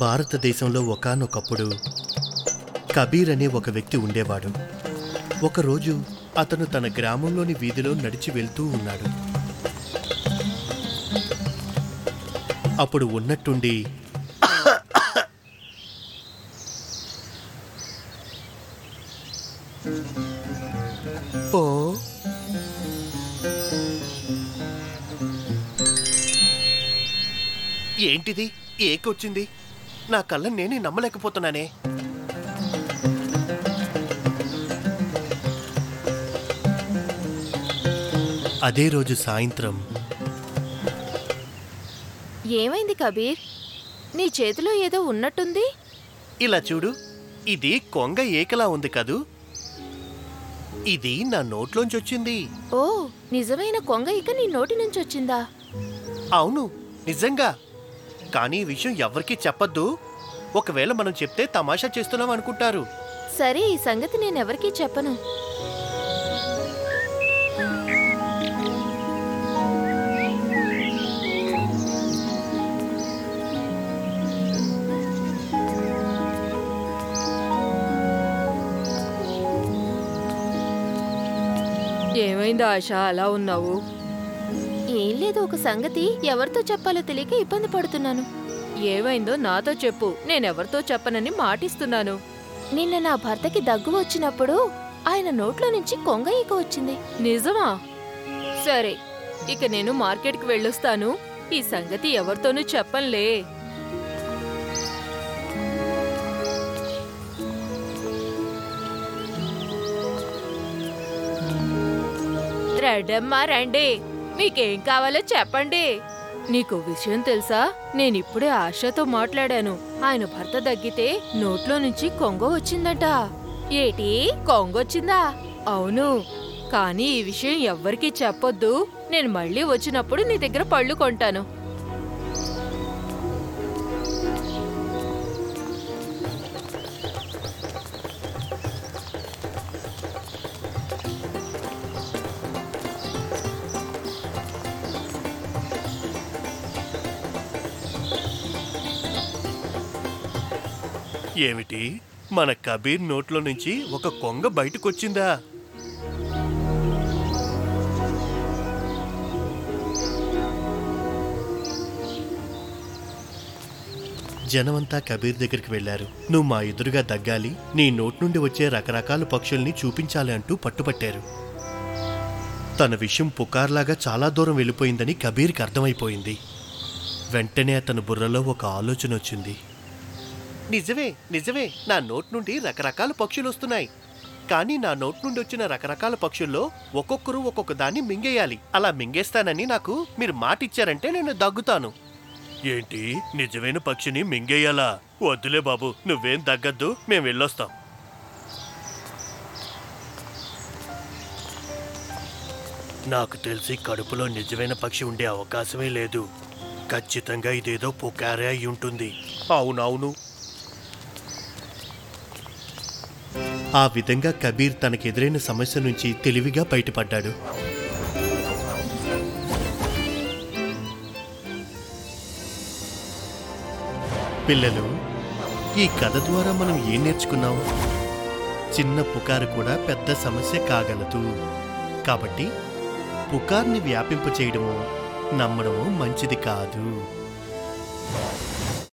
భారతదేశంలో ఒకానొకప్పుడు కబీర్ అనే ఒక వ్యక్తి ఉండేవాడు ఒకరోజు అతను తన గ్రామంలోని వీధిలో నడిచి వెళ్తూ ఉన్నాడు అప్పుడు ఉన్నట్టుండి ఓ ఏంటిది ఏకొచ్చింది నా కళ్ళ నేనే నమ్మలేకపోతున్నానే అదే రోజు సాయంత్రం ఏమైంది కబీర్ నీ చేతిలో ఏదో ఉన్నట్టుంది ఇలా చూడు ఇది కొంగ ఏకలా ఉంది కదూ ఇది నా నోట్లోంచి వచ్చింది ఓ నిజమైన కొంగ ఇక నీ నోటి నుంచి వచ్చిందా అవును నిజంగా కానీ ఈ విషయం ఎవరికీ చెప్పొద్దు ఒకవేళ మనం చెప్తే తమాషా చేస్తున్నాం అనుకుంటారు సరే ఈ సంగతి నేనెవరికీ చెప్పను ఏమైంది ఆశ అలా ఉన్నావు ఏం లేదు ఒక సంగతి ఎవరితో చెప్పాలో తెలియక ఇబ్బంది పడుతున్నాను ఏమైందో నాతో చెప్పు నేనెవరితో చెప్పనని మాటిస్తున్నాను నిన్న నా భర్తకి దగ్గు వచ్చినప్పుడు ఆయన నోట్లో నుంచి కొంగ ఈక వచ్చింది నిజమా సరే ఇక నేను మార్కెట్కి వెళ్ళొస్తాను ఈ సంగతి ఎవరితోనూ చెప్పనులే రెడ్డమ్మా రండి మీకేం కావాలో చెప్పండి నీకు విషయం తెలుసా నేనిప్పుడే ఆశతో మాట్లాడాను ఆయన భర్త దగ్గితే నోట్లో నుంచి కొంగ వచ్చిందట ఏటి కొంగొచ్చిందా అవును కానీ ఈ విషయం ఎవ్వరికీ చెప్పొద్దు నేను మళ్ళీ వచ్చినప్పుడు నీ దగ్గర పళ్ళు కొంటాను ఏమిటి మన కబీర్ నోట్లో నుంచి ఒక కొంగ బయటకొచ్చిందా జనమంతా కబీర్ దగ్గరికి వెళ్లారు నువ్వు మా ఎదురుగా దగ్గాలి నీ నోటి నుండి వచ్చే రకరకాల పక్షుల్ని చూపించాలి అంటూ పట్టుపట్టారు తన విషయం పుకార్లాగా చాలా దూరం వెళ్ళిపోయిందని కబీర్కి అర్థమైపోయింది వెంటనే అతని బుర్రలో ఒక ఆలోచన వచ్చింది నిజమే నిజమే నా నోట్ నుండి రకరకాల పక్షులు వస్తున్నాయి కానీ నా నోట్ నుండి వచ్చిన రకరకాల పక్షుల్లో ఒక్కొక్కరు ఒక్కొక్క దాన్ని మింగేయాలి అలా మింగేస్తానని నాకు మీరు మాట ఇచ్చారంటే నేను దగ్గుతాను ఏంటి నిజమైన పక్షిని మింగేయాలా వద్దులే బాబు నువ్వేం దగ్గద్దు మేము వెళ్ళొస్తాం నాకు తెలిసి కడుపులో నిజమైన పక్షి ఉండే అవకాశమే లేదు ఖచ్చితంగా ఇదేదో పుకారే అయి ఉంటుంది అవునవును ఆ విధంగా కబీర్ తనకెదురైన సమస్య నుంచి తెలివిగా బయటపడ్డాడు పిల్లలు ఈ కథ ద్వారా మనం ఏం నేర్చుకున్నాం చిన్న పుకారు కూడా పెద్ద సమస్య కాగలదు కాబట్టి పుకార్ని వ్యాపింపచేయడము నమ్మడము మంచిది కాదు